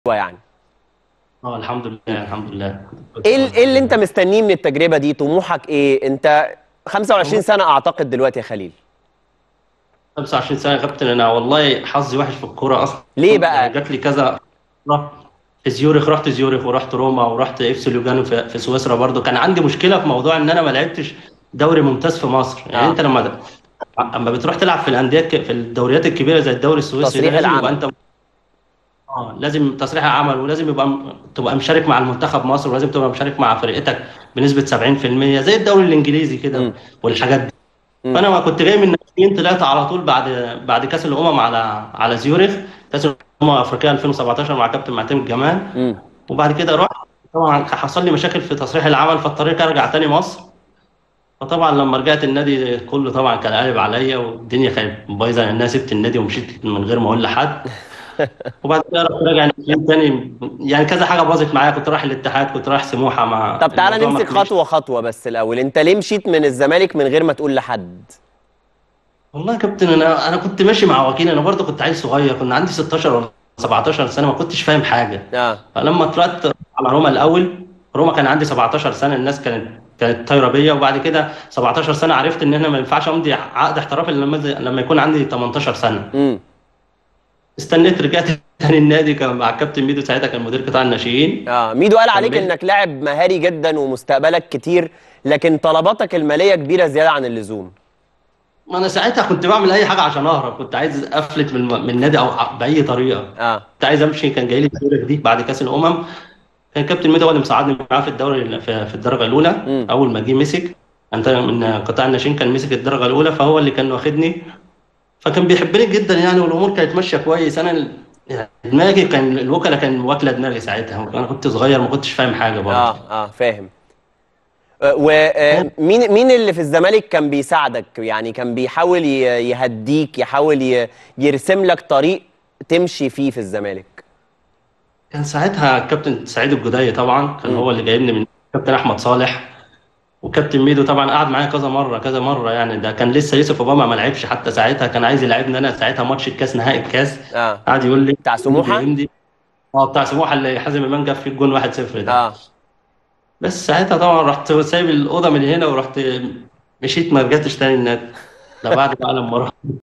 يعني اه الحمد لله الحمد لله ايه ال- ايه اللي انت مستنيه من التجربه دي طموحك ايه انت 25 سنه اعتقد دلوقتي يا خليل 25 سنه يا كابتن انا والله حظي وحش في الكوره اصلا ليه بقى؟ يعني جات لي كذا في زيورخ رحت زيورخ ورحت روما ورحت اف سي لوجانو في, في سويسرا برضو كان عندي مشكله في موضوع ان انا ما لعبتش دوري ممتاز في مصر يعني آه. انت لما اما بتروح تلعب في الانديه الك- في الدوريات الكبيره زي الدوري السويسري ده تصريح لازم العمل. يبقى انت اه لازم تصريح عمل ولازم يبقى م- تبقى مشارك مع المنتخب مصر ولازم تبقى مشارك مع فرقتك بنسبه 70% زي الدوري الانجليزي مم. كده والحاجات دي مم. فانا ما كنت جاي من الناشئين طلعت على طول بعد بعد كاس الامم على على زيورخ كاس الامم الافريقيه 2017 مع كابتن معتمد جمال مم. وبعد كده رحت طبعا حصل لي مشاكل في تصريح العمل فاضطريت ارجع تاني مصر فطبعا لما رجعت النادي كله طبعا كان قالب عليا والدنيا كانت بايظه لان انا سبت النادي ومشيت من غير ما اقول لحد وبعد كده رحت راجع ناشئين تاني يعني كذا حاجه باظت معايا كنت رايح الاتحاد كنت رايح سموحه مع طب تعالى الموضوع ما نمسك كانش- خطوه خطوه بس الاول انت ليه مشيت من الزمالك من غير ما تقول لحد والله يا كابتن انا انا كنت ماشي مع وكيل انا برضه كنت عيل صغير كنا عندي 16 ولا 17 سنه ما كنتش فاهم حاجه اه فلما طلعت على روما الاول روما كان عندي 17 سنه الناس كانت كانت طايره بيا وبعد كده 17 سنه عرفت ان انا ما ينفعش امضي عقد احتراف الا لما لما يكون عندي 18 سنه امم استنيت رجعت تاني النادي كان مع الكابتن ميدو ساعتها كان مدير قطاع الناشئين اه ميدو قال عليك كملت. انك لاعب مهاري جدا ومستقبلك كتير لكن طلباتك الماليه كبيره زياده عن اللزوم ما انا ساعتها كنت بعمل اي حاجه عشان اهرب كنت عايز افلت من من النادي او باي طريقه اه كنت عايز امشي كان جاي لي الزورخ دي بعد كاس الامم كان كابتن ميدو هو اللي مساعدني معاه في الدوري في, في الدرجه الاولى مم. اول ما جه مسك انت من قطاع الناشئين كان مسك الدرجه الاولى فهو اللي كان واخدني فكان بيحبني جدا يعني والامور كانت ماشيه كويس انا ال- يعني دماغي كان الوكلاء كان واكله دماغي ساعتها انا كنت صغير ما كنتش فاهم حاجه برضه اه اه فاهم ومين مين اللي في الزمالك كان بيساعدك يعني كان بيحاول ي- يهديك يحاول ي- يرسم لك طريق تمشي فيه في الزمالك كان ساعتها الكابتن سعيد الجداي طبعا كان مم. هو اللي جايبني من كابتن احمد صالح وكابتن ميدو طبعا قعد معايا كذا مره كذا مره يعني ده كان لسه يوسف اوباما ما لعبش حتى ساعتها كان عايز يلعبني انا ساعتها ماتش الكاس نهائي الكاس اه قعد يقول لي بتاع سموحة؟ امضي اه بتاع سموحه اللي حازم امام جاب فيه الجون 1-0 ده اه بس ساعتها طبعا رحت سايب الاوضه من هنا ورحت مشيت ما رجعتش تاني النادي ده بعد بقى لما رحت